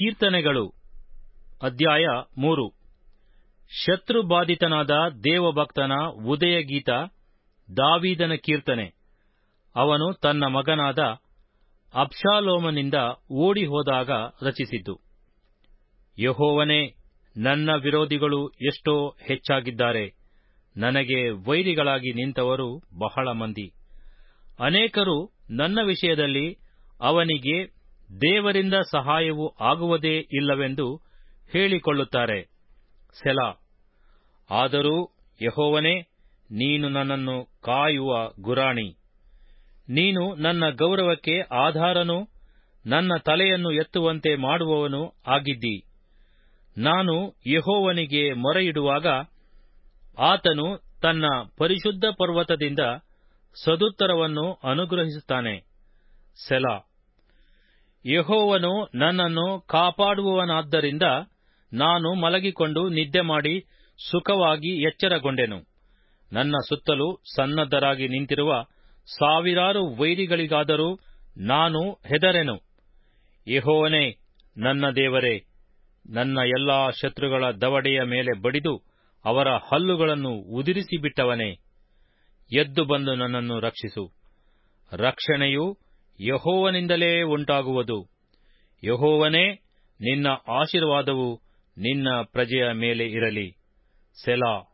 ಕೀರ್ತನೆಗಳು ಅಧ್ಯಾಯ ಮೂರು ಶತ್ರುಬಾಧಿತನಾದ ದೇವಭಕ್ತನ ಉದಯಗೀತ ದಾವೀದನ ಕೀರ್ತನೆ ಅವನು ತನ್ನ ಮಗನಾದ ಅಬ್ಷಾಲೋಮನಿಂದ ಓಡಿ ಹೋದಾಗ ರಚಿಸಿದ್ದು ಯಹೋವನೇ ನನ್ನ ವಿರೋಧಿಗಳು ಎಷ್ಟೋ ಹೆಚ್ಚಾಗಿದ್ದಾರೆ ನನಗೆ ವೈರಿಗಳಾಗಿ ನಿಂತವರು ಬಹಳ ಮಂದಿ ಅನೇಕರು ನನ್ನ ವಿಷಯದಲ್ಲಿ ಅವನಿಗೆ ದೇವರಿಂದ ಸಹಾಯವು ಆಗುವುದೇ ಇಲ್ಲವೆಂದು ಹೇಳಿಕೊಳ್ಳುತ್ತಾರೆ ಸೆಲಾ ಆದರೂ ಯಹೋವನೇ ನೀನು ನನ್ನನ್ನು ಕಾಯುವ ಗುರಾಣಿ ನೀನು ನನ್ನ ಗೌರವಕ್ಕೆ ಆಧಾರನೂ ನನ್ನ ತಲೆಯನ್ನು ಎತ್ತುವಂತೆ ಮಾಡುವವನು ಆಗಿದ್ದಿ ನಾನು ಯಹೋವನಿಗೆ ಮೊರೆಯಿಡುವಾಗ ಆತನು ತನ್ನ ಪರಿಶುದ್ಧ ಪರ್ವತದಿಂದ ಸದುತ್ತರವನ್ನು ಅನುಗ್ರಹಿಸುತ್ತಾನೆ ಸೆಲಾ ಯಹೋವನು ನನ್ನನ್ನು ಕಾಪಾಡುವವನಾದ್ದರಿಂದ ನಾನು ಮಲಗಿಕೊಂಡು ನಿದ್ದೆ ಮಾಡಿ ಸುಖವಾಗಿ ಎಚ್ಚರಗೊಂಡೆನು ನನ್ನ ಸುತ್ತಲೂ ಸನ್ನದ್ಧರಾಗಿ ನಿಂತಿರುವ ಸಾವಿರಾರು ವೈರಿಗಳಿಗಾದರೂ ನಾನು ಹೆದರೆನು ಯಹೋವನೇ ನನ್ನ ದೇವರೇ ನನ್ನ ಎಲ್ಲಾ ಶತ್ರುಗಳ ದವಡೆಯ ಮೇಲೆ ಬಡಿದು ಅವರ ಹಲ್ಲುಗಳನ್ನು ಉದಿರಿಸಿಬಿಟ್ಟವನೇ ಎದ್ದು ಬಂದು ನನ್ನನ್ನು ರಕ್ಷಿಸು ರಕ್ಷಣೆಯು ಯಹೋವನಿಂದಲೇ ಉಂಟಾಗುವುದು ಯಹೋವನೇ ನಿನ್ನ ಆಶೀರ್ವಾದವು ನಿನ್ನ ಪ್ರಜೆಯ ಮೇಲೆ ಇರಲಿ ಸೆಲಾ